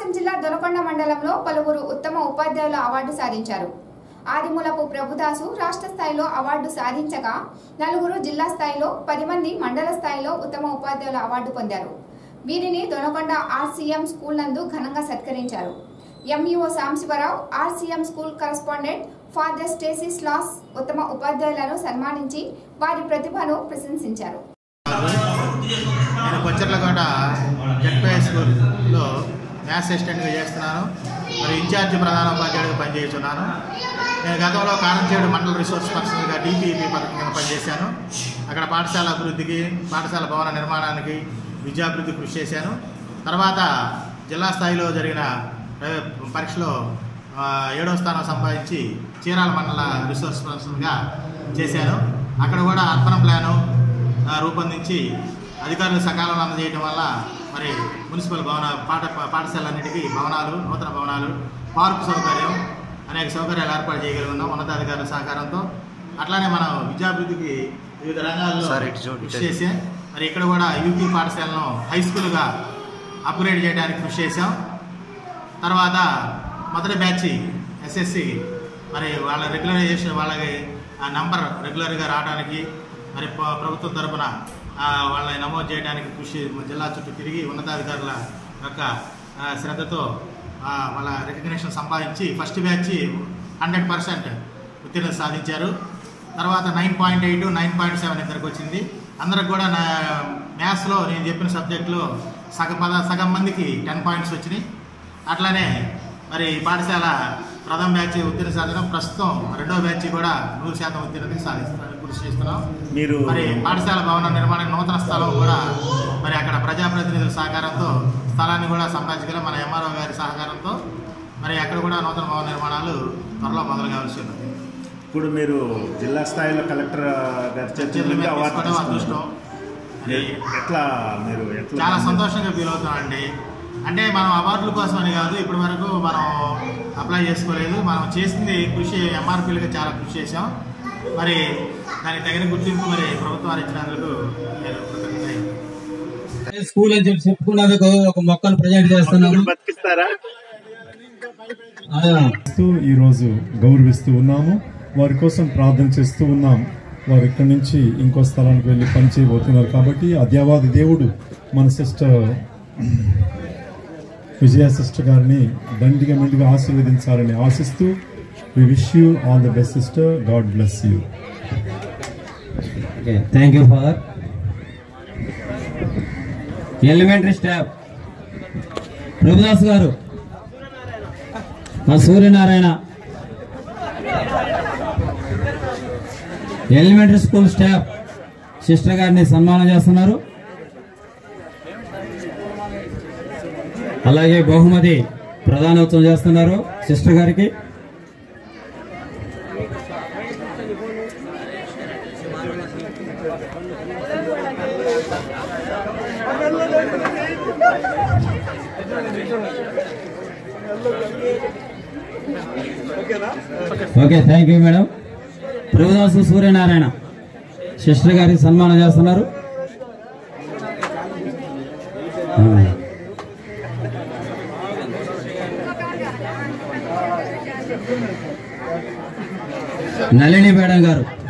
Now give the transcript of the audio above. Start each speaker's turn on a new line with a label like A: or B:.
A: ప్రకాశం జిల్లా దొనకొండ మండలంలో పలువురు ఉత్తమ ఉపాధ్యాయుల అవార్డు సాధించారు ఆదిమూలపు ప్రభుదాసు రాష్ట్ర స్థాయిలో అవార్డు సాధించగా నలుగురు జిల్లా స్థాయిలో పది మంది మండల స్థాయిలో ఉత్తమ ఉపాధ్యాయుల అవార్డు పొందారు వీరిని దొనకొండ ఆర్సీఎం స్కూల్ నందు ఘనంగా సత్కరించారు MEO Samsivarao RCM school correspondent father Stacy స్లాస్ ఉత్తమ ఉపాధ్యాయులను సన్మానించి వారి ప్రతిభను ప్రశంసించారు
B: నేను కొచ్చర్లకోట జెడ్పీఐ స్కూల్లో మ్యాథ్స్ అసిస్టెంట్గా చేస్తున్నాను మరి ఇన్ఛార్జ్ ప్రధాన ఉపాధ్యాయుడిగా పనిచేస్తున్నాను నేను గతంలో కారంచేడు మండల రిసోర్స్ పర్సన్గా డిపిఈపి పథకం కింద పనిచేశాను అక్కడ పాఠశాల అభివృద్ధికి పాఠశాల భవన నిర్మాణానికి విద్యాభివృద్ధి కృషి చేశాను తర్వాత జిల్లా స్థాయిలో జరిగిన ప్ర- పరీక్షలో ఆ, ఏడో స్థానం సంపాదించి చీరాల మండల రిసోర్స్ పర్సన్గా చేశాను అక్కడ కూడా అర్పణ ప్లాను ఆ, రూపొందించి అధికారులు సకాలంలో అందజేయడం వల్ల మరి మున్సిపల్ భవన పాఠ పాఠశాలన్నిటికీ భవనాలు నూతన భవనాలు పార్కు సౌకర్యం అనేక సౌకర్యాలు ఏర్పాటు చేయగలుగున్నాం ఉన్నతాధికారుల సహకారంతో అట్లానే మనం విద్యాభివృద్ధికి వివిధ రంగాల్లో కృషి చేసి మరి ఇక్కడ కూడా యూపీ పాఠశాలను హై స్కూల్గా అప్గ్రేడ్ చేయడానికి కృషి చేశాం తర్వాత మొదటి బ్యాచ్ ఎస్ఎస్సి మరి వాళ్ళ రెగ్యులరైజేషన్ వాళ్ళకి ఆ నంబర్ రెగ్యులర్గా రావడానికి మరి ప్ర- ప్రభుత్వం తరపున ఆ, వాళ్ళని నమోదు చేయడానికి కృషి జిల్లా చుట్టూ తిరిగి ఉన్నతాధికారుల యొక్క ఆ, శ్రద్ధతో ఆ, వాళ్ళ రికగ్నిషన్ సంపాదించి ఫస్ట్ బ్యాచ్ హండ్రెడ్ పర్సెంట్ ఉత్తీర్ణత సాధించారు తర్వాత nine point eight nine point seven ఇద్దరికి వచ్చింది అందరికి కూడా నా మ్యాథ్స్లో నేను చెప్పిన సబ్జెక్టులో సగం పద సగం మందికి టెన్ పాయింట్స్ వచ్చినాయి అట్లానే మరి ఈ పాఠశాల ప్రథమ బ్యాచ్ ఉత్తీర్ణ సాధనం ప్రస్తుతం రెండో బ్యాచ్ కూడా నూరు శాతం ఉత్తీర్ణతకి సాధిస్తామని కృషి చేస్తున్నాం
C: మీరు
B: మరి పాఠశాల భవన నిర్మాణం నూతన స్థలం కూడా మరి అక్కడ ప్రజాప్రతినిధుల సహకారంతో స్థలాన్ని కూడా సంపాదించగల మన ఎంఆర్ఓ గారి సహకారంతో మరి అక్కడ కూడా నూతన భవన నిర్మాణాలు త్వరలో మొదలు కావాల్సి ఉన్నది
C: ఇప్పుడు మీరు జిల్లా స్థాయిలో కలెక్టర్ గారి
B: చర్చలు
C: చర్చలు
B: మీద
C: అవార్డు
B: తీసుకోవడం అదృష్టం
C: తీసుకున్నారు.
B: మరి
C: ఎట్లా మీరు ఎట్లా
B: చాలా సంతోషంగా ఫీల్ అవుతున్నామండి అంటే మనం అవార్డుల కోసం అని కాదు ఇప్పటి వరకు మనం అప్లై చేసుకోలేదు మనం చేసింది కృషి ఎంఆర్పీలుగా చాలా కృషి చేసాం మరి దానికి తగిన గుర్తింపు మరి ప్రభుత్వం వారు ఇచ్చినందుకు నేను కృతజ్ఞత
D: స్కూల్ అని చెప్పి చెప్పుకున్నందుకు ఒక మొక్కను ప్రజెంట్ చేస్తున్నాము
C: బతికిస్తారా
D: ఆ,
E: చేస్తూ ఈరోజు గౌరవిస్తూ ఉన్నాము వారి కోసం ప్రార్థన చేస్తూ ఉన్నాం వారు ఇక్కడి నుంచి ఇంకో స్థలానికి వెళ్ళి పని చేయబోతున్నారు కాబట్టి అద్యావాది దేవుడు మన సిస్టర్ విజయ సిస్టర్ గారిని దండిగా మెండుగా ఆశీర్వదించాలని ఆశిస్తూ we wish you all the best sister God bless you
D: okay thank you father elementary staff Prabhudas garu మా Suryanarayana elementary school staff sister గారిని సన్మానం చేస్తున్నారు అలాగే బహుమతి ప్రధానోత్సవం చేస్తున్నారు సిస్టర్ గారికి okay thank you madam Prabhudas Suryanarayana sister గారికి సన్మానం చేస్తున్నారు నళిని మేడం గారు